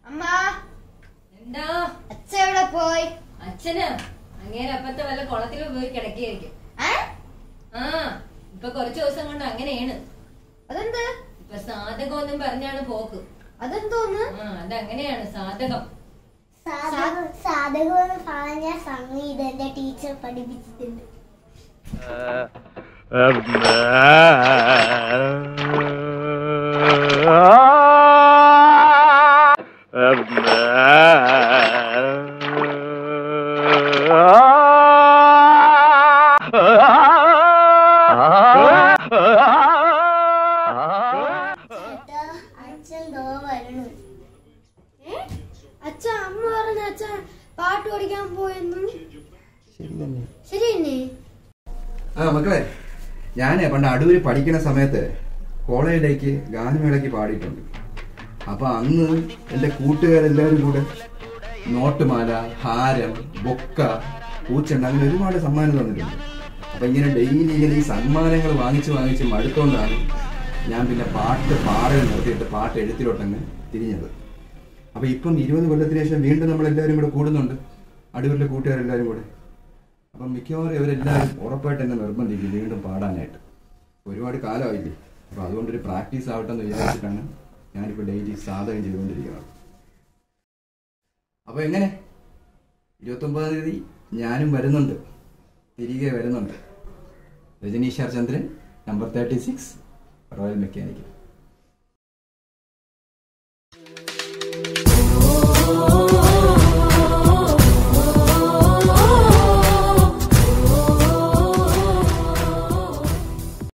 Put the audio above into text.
അമ്മ എന്താ അച്ഛ എവിടെ പോയി അച്ഛന് അങ്ങേരെ അപ്പത്തെ വല്ല കുളത്തിൽ പോയി കിടക്കുകയായിരിക്കും ഏ? ആ ഇപ്പൊ കുറച്ചു ദിവസം കൊണ്ട് അങ്ങനെയാണ് അതെന്ത് ഇപ്പൊ സാധകം പറഞ്ഞാണ് പോക്ക് അതെന്തോന്ന് ആ അതങ്ങനെയാണ് സാധകം സാധകം സാധകം എന്ന് പറഞ്ഞ സംഗീതം എന്റെ ടീച്ചർ പഠിപ്പിച്ചിട്ടുണ്ട് ചേട്ടാ അച്ഛൻ ദോ വരണു അച്ഛ അമ്മ പറഞ്ഞ അച്ഛ പാട്ട് പഠിക്കാൻ പോയെന്നു ശരി തന്നെ ശരി തന്നെ ആ മക്കളെ ഞാൻ പണ്ട് അടൂര് പഠിക്കുന്ന സമയത്ത് കോളേജിലേക്ക് ഗാനമേളയ്ക്ക് പാടിയിട്ടുണ്ട് അപ്പൊ അന്ന് എൻ്റെ കൂട്ടുകാരെല്ലാവരും കൂടെ നോട്ടുമാല ഹാരം ബൊക്ക പൂച്ചെണ്ട അങ്ങനെ ഒരുപാട് സമ്മാനം തന്നിട്ടുണ്ട് അപ്പൊ ഇങ്ങനെ ഡെയിലി ഇങ്ങനെ ഈ സമ്മാനങ്ങൾ വാങ്ങിച്ച് വാങ്ങിച്ച് മടുത്തോണ്ടാണ് ഞാൻ പിന്നെ പാട്ട് പാടൽ നിർത്തിയിട്ട് പാട്ട് എഴുത്തിലോട്ടങ്ങ് തിരിഞ്ഞത് അപ്പൊ ഇപ്പം ഇരുപത് കൊല്ലത്തിന് ശേഷം വീണ്ടും നമ്മൾ എല്ലാവരും കൂടെ കൂടുന്നുണ്ട് അടൂരിലെ കൂട്ടുകാരെല്ലാവരും കൂടെ അപ്പം മിക്കവാറും ഇവരെല്ലാവരും ഉറപ്പായിട്ട് എന്നെ നിർബന്ധിക്കും വീണ്ടും പാടാനായിട്ട് ഒരുപാട് കാലമായില്ലേ അപ്പം അതുകൊണ്ടൊരു പ്രാക്ടീസ് ആവട്ടെ എന്ന് വിചാരിച്ചിട്ടാണ് ഞാനിപ്പോൾ ഡെയിലി സാധകം ചെയ്തുകൊണ്ടിരിക്കുന്നത് അപ്പോൾ എങ്ങനെ ഇരുപത്തൊമ്പതാം തീയതി ഞാനും വരുന്നുണ്ട് തിരികെ വരുന്നുണ്ട് Rajaneesh R Chandran number thirty six royal mechanical ഓ